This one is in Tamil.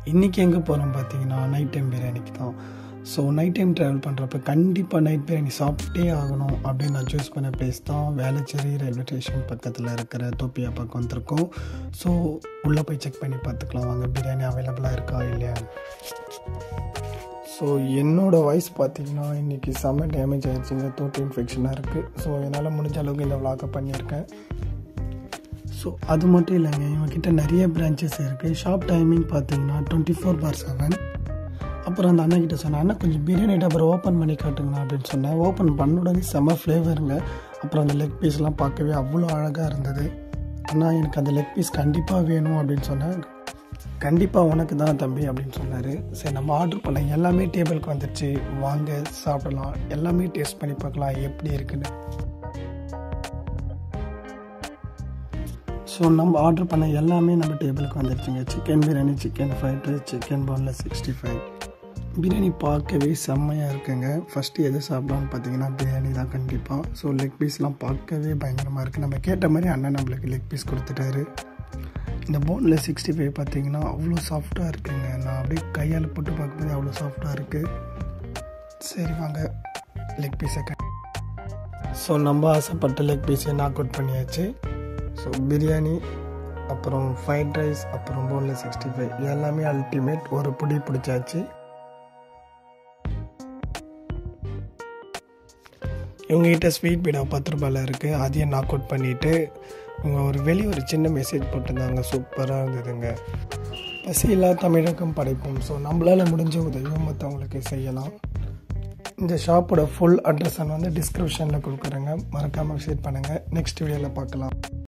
இன்றைக்கி எங்கே போகிறோம் பார்த்தீங்கன்னா நைட் டைம் பிரியாணிக்கு தான் ஸோ நைட் டைம் ட்ராவல் பண்ணுறப்ப கண்டிப்பாக நைட் பிரியாணி சாப்பிட்டே ஆகணும் அப்படின்னு நான் சூஸ் பண்ண பிளேஸ் தான் வேளச்சேரி ரயில்வே ஸ்டேஷன் பக்கத்தில் இருக்கிற தோப்பியா பக்கம் வந்திருக்கோம் ஸோ உள்ளே போய் செக் பண்ணி பார்த்துக்கலாம் வாங்க பிரியாணி அவைலபிளாக இருக்கா இல்லையா ஸோ என்னோடய வாய்ஸ் பார்த்தீங்கன்னா இன்றைக்கி செம்ம டேமேஜ் ஆகிடுச்சிங்க தோட்டு இன்ஃபெக்ஷனாக இருக்குது ஸோ என்னால் முடிஞ்ச அளவுக்கு இந்த விளாக்கை பண்ணியிருக்கேன் ஸோ அது மட்டும் இல்லைங்க இவங்கக்கிட்ட நிறைய பிரான்ச்சஸ் இருக்குது ஷாப் டைமிங் பார்த்தீங்கன்னா டுவெண்ட்டி ஃபோர் பார் செவன் அப்புறம் அந்த அண்ணன் சொன்னேன் அண்ணா கொஞ்சம் பிரியாணி டப்பர் ஓப்பன் பண்ணி காட்டுங்கண்ணா அப்படின்னு சொன்னேன் ஓப்பன் பண்ண உடனே செம்ம ஃப்ளேவருங்க அப்புறம் அந்த லெக் பீஸ்லாம் பார்க்கவே அவ்வளோ அழகாக இருந்தது அண்ணா எனக்கு அந்த லெக் பீஸ் கண்டிப்பாக வேணும் அப்படின்னு சொன்னேன் கண்டிப்பாக உனக்கு தான் தம்பி அப்படின்னு சொன்னார் சரி நம்ம ஆர்டர் பண்ண எல்லாமே டேபிளுக்கு வந்துடுச்சு வாங்க சாப்பிடலாம் எல்லாமே டேஸ்ட் பண்ணி பார்க்கலாம் எப்படி இருக்குன்னு ஸோ நம்ம ஆர்டர் பண்ண எல்லாமே நம்ம டேபிளுக்கு வந்துடுச்சுங்க chicken biryani chicken fried rice chicken போனில் சிக்ஸ்டி ஃபைவ் பிரியாணி பார்க்கவே செம்மையாக இருக்குங்க ஃபஸ்ட்டு எது சாப்பிடலாம்னு பார்த்தீங்கன்னா பிரியாணி தான் கண்டிப்பாக ஸோ லெக் பீஸ்லாம் பார்க்கவே பயங்கரமாக இருக்குது நம்ம கேட்ட மாதிரி அண்ணன் நம்மளுக்கு லெக் பீஸ் கொடுத்துட்டாரு இந்த போனில் சிக்ஸ்டி ஃபைவ் பார்த்தீங்கன்னா அவ்வளோ சாஃப்டாக இருக்குங்க நான் அப்படியே கையால் போட்டு பார்க்கும்போது அவ்வளோ சாஃப்டாக இருக்குது சரி வாங்க லெக் பீஸை க ஸோ நம்ம ஆசைப்பட்ட லெக் பீஸை நாக் அவுட் பண்ணியாச்சு ஸோ பிரியாணி அப்புறம் ஃப்ரைட் ரைஸ் அப்புறம் போனில் சிக்ஸ்டி ஃபைவ் எல்லாமே அல்டிமேட் ஒரு பிடி பிடிச்சாச்சு இவங்ககிட்ட ஸ்வீட் பீடா பத்து ரூபாயில் இருக்குது அதையும் நாக் அவுட் பண்ணிவிட்டு இவங்க ஒரு வெளியே ஒரு சின்ன மெசேஜ் போட்டிருந்தாங்க சூப்பராக இருந்ததுங்க பசியில்லா தமிழகம் படைப்போம் ஸோ நம்மளால் முடிஞ்ச உதவியும் மற்றவங்களுக்கு செய்யலாம் இந்த ஷாப்போட ஃபுல் அட்ரஸ் நான் வந்து டிஸ்கிரிப்ஷனில் கொடுக்குறேங்க மறக்காமல் விசிட் பண்ணுங்கள் நெக்ஸ்ட் வீடியோவில் பார்க்கலாம்